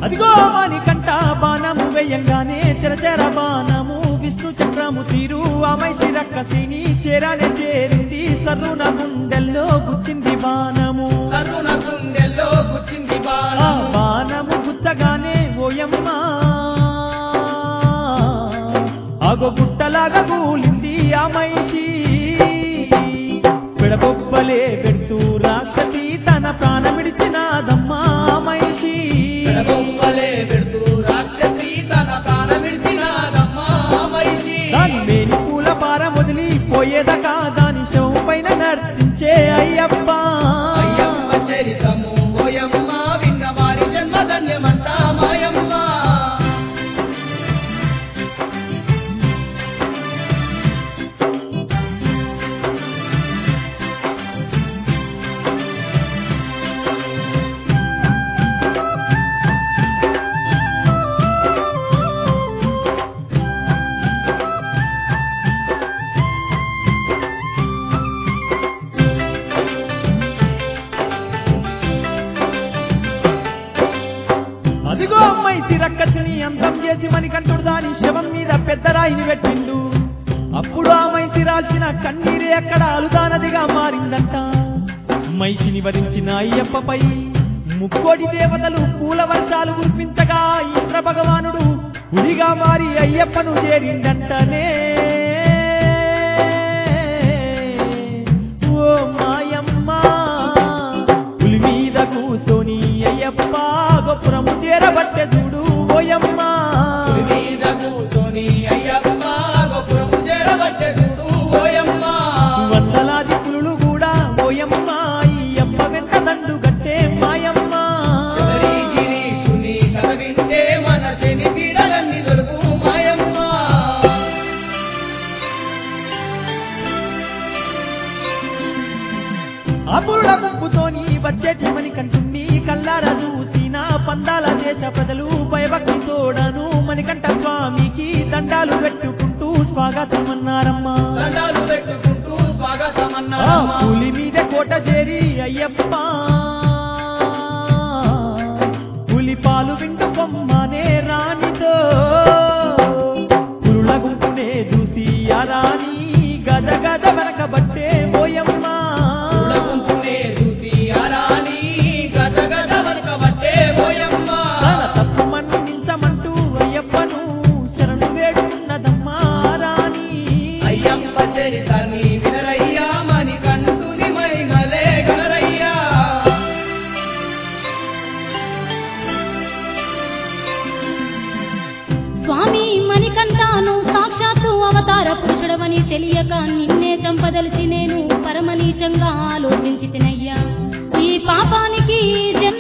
అదిగో మణికంఠ బాణము వేయంగానే చెరచెర బాణము విష్ణు చక్రము తీరు అమైసి రక్కసిని చేరానే చేరింది సర్రున గుండెల్లో గుచ్చింది బాణము కరుణ గుండెల్లో గుచ్చింది ఆ బాణము బాణము గుచ్చగానే ఓయమ్మ ఆగో గుట్టలాగా కూలింది ఆ మైషి పిడబొబ్బలే పెడుతూ రాక్షసి తన ప్రాణమిడిచినాదమ్మా ఆ మైషి పెడబొమ్మలే పెడుతూ రాక్షసి తన ప్రాణమిడిచినాదమ్మా మైషి దాని మేని పూల పారం వదిలి పోయేదకా దాని శవం పైన నర్తించే అయ్యప్ప అయ్యమ్మ చరితము ఓయమ్మ విన్న వారి జన్మధన్యమంట మాయమ్మ అదిగో అమ్మాయి తిరక్కసిని అంతం చేసి మణికంఠుడు దాని శవం మీద పెద్ద రాయిని పెట్టిండు అప్పుడు ఆ మైసి రాల్చిన కన్నీరే అక్కడ అలుదానదిగా మారిందంట మైసిని వరించిన అయ్యప్పపై ముక్కోడి దేవతలు పూల వర్షాలు కురిపించగా ఇంద్ర భగవానుడు పులిగా మారి అయ్యప్పను చేరిందంటనే ఓ మాయమ్మ పులి మీద కూర్చొని అయ్యప్ప గొప్పురము చేరబట్టె చూడు ఓయమ్మ పులి మీద కూర్చొని అయ్యప్ప గోపురము చేరబట్టె చూడు ఓయమ్మ వందలాది పులులు కూడా ఓయమ్మ ఈ అమ్మ వెంట దండు గట్టే మాయమ్మ శబరి గిరీశుని కథ వింటే మన శని పీడలన్నీ దొరుకు మాయమ్మ అపురుడ గుంపుతోని వచ్చేటి మణికంఠుణ్ణి కల్లార చూసిన పందాల దేశ ప్రజలు భయభక్తి తోడను మణికంఠ స్వామికి దండాలు పెట్టుకుంటూ స్వాగతం అన్నారమ్మా దండాలు పెట్టుకుంటూ ఆ స్వాగతమన్నారమ్మ పులి మీద కోట చేరి అయ్యప్ప పులి పాలు వింటు కొమ్మనే రాణితో పురుల గుంపునే చూసి ఆ రాణి గద గద వెనకబట్టే పోయమ్మ ఉలగుంపునే చూసి అరాని గద గద వరకబట్టే ఓయమ్మ తన తప్పు మన్నించమంటూ అయ్యప్పను శరణు వేడుకున్నదమ్మా ఆ రాణి అయ్యప్ప చరితని వినరయ్యా మని కంటుని మహిమలే గనరయ్యా స్వామి మణికంఠాను సాక్షాత్తు అవతార పురుషుడవని తెలియక నిన్నే చంపదలిచి నేను పరమనీచంగా ఆలోచించి తినయ్యా ఈ పాపానికి జన్మ